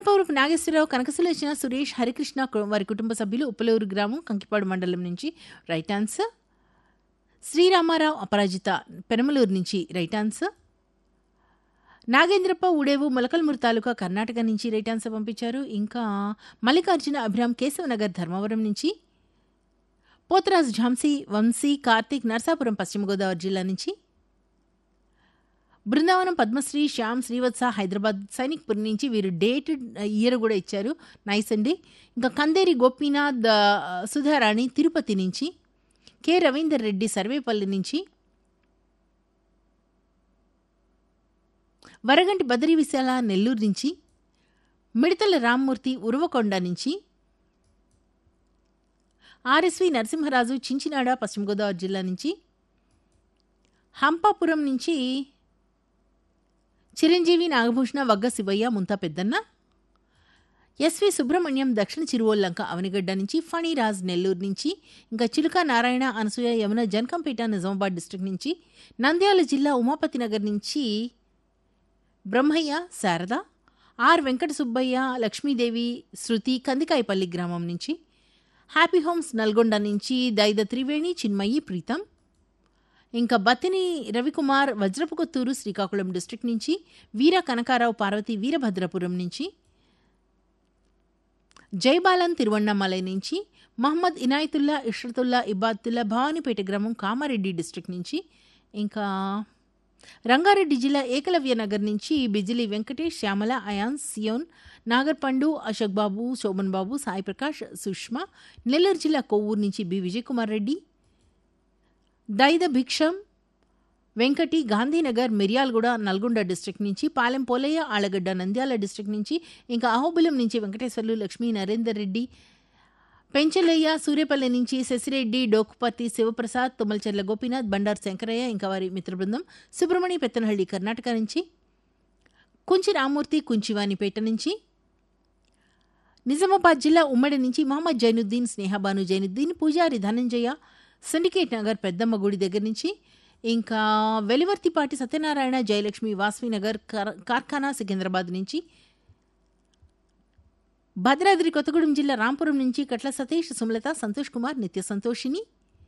కొత్తపౌరపు నాగేశ్వరరావు కనకసులోచన సురేష్ హరికృష్ణ కు- వారి కుటుంబ సభ్యులు ఉప్పలూరు గ్రామం కంకిపాడు మండలం నుంచి రైట్ ఆన్సర్ శ్రీరామారావు అపరాజిత పెనమలూరు నుంచి రైట్ ఆన్సర్ నాగేంద్రప్ప ఉడేవు మొలకల్మూరు తాలూకా కర్ణాటక నుంచి రైట్ ఆన్సర్ పంపించారు ఇంకా మల్లికార్జున అభిరామ్ కేశవనగర్ ధర్మవరం నుంచి పోతరాజ్ ఝాన్సీ వంశీ కార్తీక్ నర్సాపురం పశ్చిమ గోదావరి జిల్లా నుంచి బృందావనం పద్మశ్రీ శ్యామ్ శ్రీవత్స హైదరాబాద్ సైనిక్పురి నుంచి వీరు డేట్ ఇయర్ కూడా ఇచ్చారు నైస్ అండి ఇంకా కందేరి గోపీనాథ్ ఆ, సుధారాణి తిరుపతి నుంచి కె రవీందర్ రెడ్డి సర్వేపల్లి నుంచి వరగంటి బదరి విశాల నెల్లూరు నుంచి మిడతల రామ్మూర్తి ఉరవకొండ నుంచి ఆర్ఎస్వి నరసింహరాజు చించినాడ పశ్చిమ గోదావరి జిల్లా నుంచి హంపాపురం నుంచి చిరంజీవి నాగభూషణ వగ్గ శివయ్య ముంతా పెద్దన్న ఎస్వి సుబ్రహ్మణ్యం దక్షిణ చిరువోల్లంక అవనిగడ్డ నుంచి ఫణిరాజ్ నెల్లూరు నుంచి ఇంకా చిలుక నారాయణ అనసూయ యమున జనకంపేట నిజామాబాద్ డిస్ట్రిక్ట్ నుంచి నంద్యాల జిల్లా ఉమాపతి నగర్ నుంచి బ్రహ్మయ్య శారద ఆర్ వెంకట సుబ్బయ్య లక్ష్మీదేవి శృతి కందికాయపల్లి గ్రామం నుంచి హ్యాపీ హోమ్స్ నల్గొండ నుంచి దైద త్రివేణి చిన్మయి ప్రీతం ఇంకా బత్తిని రవికుమార్ వజ్రపుకొత్తూరు శ్రీకాకుళం డిస్ట్రిక్ట్ నుంచి వీర కనకారావు పార్వతి వీరభద్రపురం నుంచి జైబాలన్ తిరువണ്ണామలై నుంచి మహమ్మద్ ఇనాయతుల్లా ఇష్రతుల్లా ఇబాతుల్లా భవానీపేట గ్రామం కామారెడ్డి డిస్ట్రిక్ట్ నుంచి ఇంకా రంగారెడ్డి జిల్లా ఏకలవ్య నగర్ నుంచి బిజిలి వెంకటేష్ శ్యామల అయాన్ సియోన్ నాగర్ పండు అశోక్ బాబు శోభన్ బాబు సాయి ప్రకాష్ సుష్మా నెల్లూరు జిల్లా కొవ్వూరు నుంచి బి విజయకుమార్ రెడ్డి దైద భిక్షం వెంకటి గాంధీనగర్ మిర్యాలగూడ నల్గొండ డిస్ట్రిక్ట్ నుంచి పాలెం పోలయ్య ఆలగడ్డ నంద్యాల డిస్ట్రిక్ట్ నుంచి ఇంకా అహోబిలం నుంచి వెంకటేశ్వర్లు లక్ష్మీ నరేందర్ రెడ్డి పెంచలయ్య సూర్యపల్లి నుంచి శశిరెడ్డి డోకుపర్తి శివప్రసాద్ తుమ్మలచెర్ల గోపీనాథ్ బండారు శంకరయ్య ఇంకా వారి మిత్ర బృందం సుబ్రహ్మణ్య పెత్తనహಳ್ಳಿ కర్ణాటక నుంచి కుంచి రామూర్తి కుంచివానిపేట నుంచి నిజామాబాద్ జిల్లా ఉమ్మడి నుంచి మహమ్మద్ జైనుద్దీన్ స్నేహబాను జైనుద్దీన్ పూజారి ధనంజయ సిండికేట్ నగర్ పెద్దమ్మ గుడి దగ్గర నుంచి ఇంకా వెలివర్తిపాటి సత్యనారాయణ జయలక్ష్మి వాస్వి నగర్ కార్- కార్ఖానా సికింద్రాబాద్ నుంచి భద్రాద్రి కొత్తగూడెం జిల్లా రాంపురం నుంచి కట్ల సతీష్ సుమలత సంతోష్ కుమార్ నిత్య సంతోషిని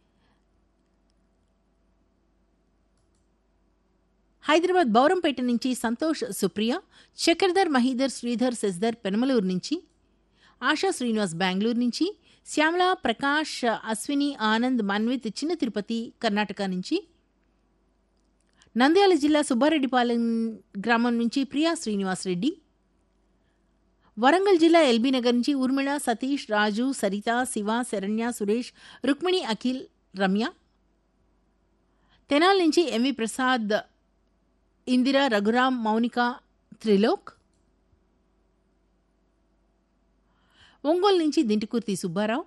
హైదరాబాద్ బౌరంపేట నుంచి సంతోష్ సుప్రియ చక్రధర్ మహీధర్ శ్రీధర్ శశిధర్ పెనమలూరు నుంచి ఆశా శ్రీనివాస్ బెంగళూరు నుంచి శ్యామల ప్రకాష్ అశ్విని ఆనంద్ మన్విత్ చిన్న తిరుపతి కర్ణాటక నుంచి నంద్యాల జిల్లా సుబ్బారెడ్డిపాలెం గ్రామం నుంచి ప్రియా శ్రీనివాస్ రెడ్డి వరంగల్ జిల్లా ఎల్బీ నగర్ నుంచి ఊర్మిళ సతీష్ రాజు సరిత శివ శరణ్య సురేష్ రుక్మిణి అఖిల్ రమ్య తెనాల్ నుంచి ఎంవి ప్రసాద్ ఇందిర రఘురాం మౌనిక త్రిలోక్ ఒంగోలు నుంచి దింటికుర్తి సుబ్బారావు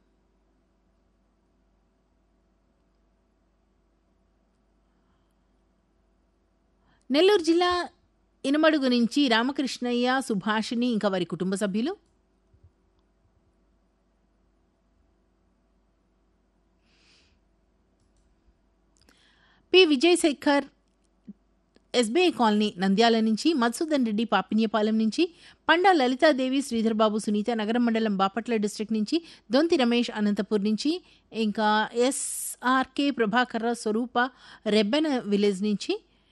నెల్లూరు జిల్లా ఇనుమడుగు నుంచి రామకృష్ణయ్య సుభాషిణి ఇంకా వారి కుటుంబ సభ్యులు P Vijayasekhar SBI colony Nandyal నుంచి మధుసూదన్ రెడ్డి పాపిన్యపాలెం నుంచి పండా లలితాదేవి శ్రీధర్బాబు సునీత నగరం మండలం బాపట్ల డిస్ట్రిక్ట్ నుంచి దొంతి రమేష్ అనంతపూర్ నుంచి ఇంకా ఎస్ఆర్కే ప్రభాకర్ స్వరూప రెబ్బెన విలేజ్ నుంచి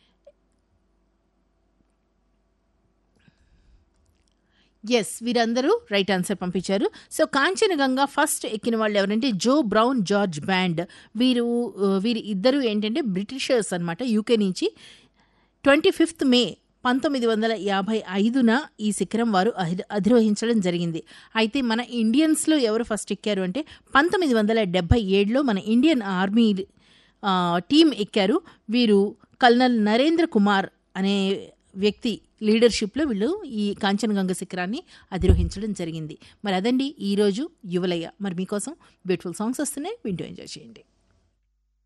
ఎస్ వీరందరూ రైట్ ఆన్సర్ పంపించారు సో కాంచనగంగా ఫస్ట్ ఎక్కిన వాళ్ళు ఎవరంటే జో బ్రౌన్ జార్జ్ బ్యాండ్ వీరు ఆ, వీరి ఇద్దరు ఏంటంటే బ్రిటిషర్స్ అన్నమాట యూకే నుంచి ట్వంటీ ఫిఫ్త్ మే పంతొమ్మిది వందల యాభై ఐదున ఈ శిఖరం వారు అధి- అధిరోహించడం జరిగింది అయితే మన ఇండియన్స్లో ఎవరు ఫస్ట్ ఎక్కారు అంటే పంతొమ్మిది వందల డెబ్బై ఏడులో మన ఇండియన్ ఆర్మీ ఆ, టీం ఎక్కారు వీరు కల్నల్ నరేంద్ర కుమార్ అనే వ్యక్తి లీడర్షిప్లో వీళ్ళు ఈ కాంచనగంగ శిఖరాన్ని అధిరోహించడం జరిగింది మరి అదండి ఈరోజు యువలయ్య మరి మీకోసం బ్యూటిఫుల్ సాంగ్స్ వస్తున్నాయి వింటూ ఎంజాయ్ చేయండి